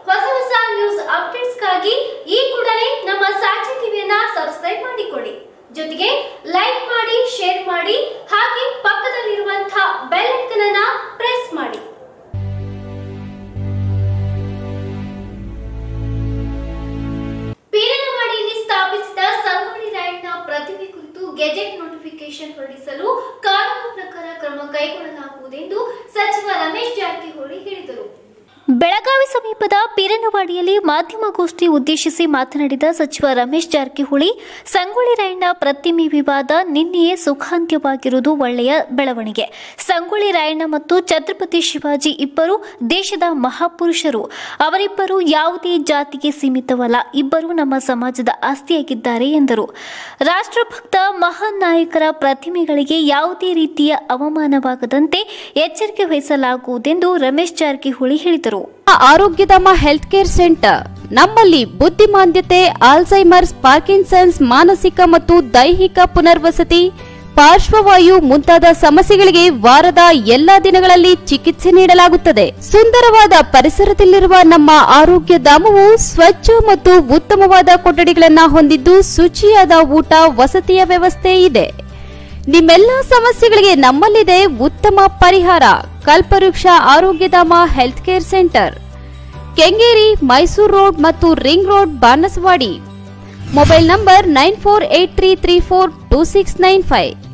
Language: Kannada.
ಹೊಸ ಹೊಸ ನ್ಯೂಸ್ ಅಪ್ಡೇಟ್ಸ್ಗಾಗಿ ಈ ಕೂಡಲೇ ನಮ್ಮ ಸಾಕ್ಷಿ ಟಿವಿಯನ್ನ ಸಬ್ಸ್ಕ್ರೈಬ್ ಮಾಡಿಕೊಳ್ಳಿ ಜೊತೆಗೆ ಲೈಕ್ ಮಾಡಿ ಶೇರ್ ಮಾಡಿ ಹಾಗೆ ಪಕ್ಕದಲ್ಲಿರುವಂತಹ ಬೆಲ್ ಐಕನ್ ಅನ್ನ ಪ್ರೆಸ್ ಮಾಡಿ ಪೀರನವಾಡಿಯಲ್ಲಿ ಸ್ಥಾಪಿಸಿದ ಸಂಗೊಳ್ಳಿ ರಾಯಣ್ಣ ಪ್ರತಿಮೆ ಕುರಿತು ಗೆಜೆಟ್ ನೋಟಿಫಿಕೇಶನ್ ಹೊರಡಿಸಲು ಕಾನೂನು ಪ್ರಕಾರ ಕ್ರಮ ಕೈಗೊಳ್ಳಲಾಗುವುದೆಂದು ಸಚಿವ ರಮೇಶ್ ಜಾರಕಿಹೊಳಿ ಹೇಳಿದರು ಬೆಳಗಾವಿ ಸಮೀಪದ ಪೀರನವಾಡಿಯಲ್ಲಿ ಮಾಧ್ಯಮಗೋಷ್ಠಿ ಉದ್ದೇಶಿಸಿ ಮಾತನಾಡಿದ ಸಚಿವ ರಮೇಶ್ ಜಾರಕಿಹೊಳಿ ಸಂಗೊಳ್ಳಿ ರಾಯಣ್ಣ ಪ್ರತಿಮೆ ವಿವಾದ ನಿನ್ನೆಯೇ ಸುಖಾಂತ್ಯವಾಗಿರುವುದು ಒಳ್ಳೆಯ ಬೆಳವಣಿಗೆ ಸಂಗೊಳ್ಳಿ ರಾಯಣ್ಣ ಮತ್ತು ಛತ್ರಪತಿ ಶಿವಾಜಿ ಇಬ್ಬರು ದೇಶದ ಮಹಾಪುರುಷರು ಅವರಿಬ್ಬರು ಯಾವುದೇ ಜಾತಿಗೆ ಸೀಮಿತವಲ್ಲ ಇಬ್ಬರು ನಮ್ಮ ಸಮಾಜದ ಆಸ್ತಿಯಾಗಿದ್ದಾರೆ ಎಂದರು ರಾಷ್ಟ್ರಭಕ್ತ ಮಹಾನ್ ನಾಯಕರ ಪ್ರತಿಮೆಗಳಿಗೆ ಯಾವುದೇ ರೀತಿಯ ಅವಮಾನವಾಗದಂತೆ ಎಚ್ಚರಿಕೆ ವಹಿಸಲಾಗುವುದೆಂದು ರಮೇಶ್ ಜಾರಕಿಹೊಳಿ ಹೇಳಿದರು ಆರೋಗ್ಯಧಾಮ ಹೆಲ್ತ್ ಕೇರ್ ಸೆಂಟರ್ ನಮ್ಮಲ್ಲಿ ಬುದ್ಧಿಮಾಂದ್ಯತೆ ಆಲ್ಝೈಮರ್ಸ್ ಪಾರ್ಕಿನ್ಸನ್ಸ್ ಮಾನಸಿಕ ಮತ್ತು ದೈಹಿಕ ಪುನರ್ವಸತಿ ಪಾರ್ಶ್ವವಾಯು ಮುಂತಾದ ಸಮಸ್ಯೆಗಳಿಗೆ ವಾರದ ಎಲ್ಲಾ ದಿನಗಳಲ್ಲಿ ಚಿಕಿತ್ಸೆ ನೀಡಲಾಗುತ್ತದೆ ಸುಂದರವಾದ ಪರಿಸರದಲ್ಲಿರುವ ನಮ್ಮ ಆರೋಗ್ಯ ಧಾಮವು ಸ್ವಚ್ಛ ಮತ್ತು ಉತ್ತಮವಾದ ಕೊಠಡಿಗಳನ್ನ ಹೊಂದಿದ್ದು ಶುಚಿಯಾದ ಊಟ ವಸತಿಯ ವ್ಯವಸ್ಥೆ ಇದೆ ನಿಮ್ಮೆಲ್ಲ ಸಮಸ್ಯೆಗಳಿಗೆ ನಮ್ಮಲ್ಲಿದೆ ಉತ್ತಮ ಪರಿಹಾರ Kalpavriksha Arogyadhama health care centre Kengeri Mysuru road ಮತ್ತು ring road Banaswadi mobile number nine four eight three three four two six nine five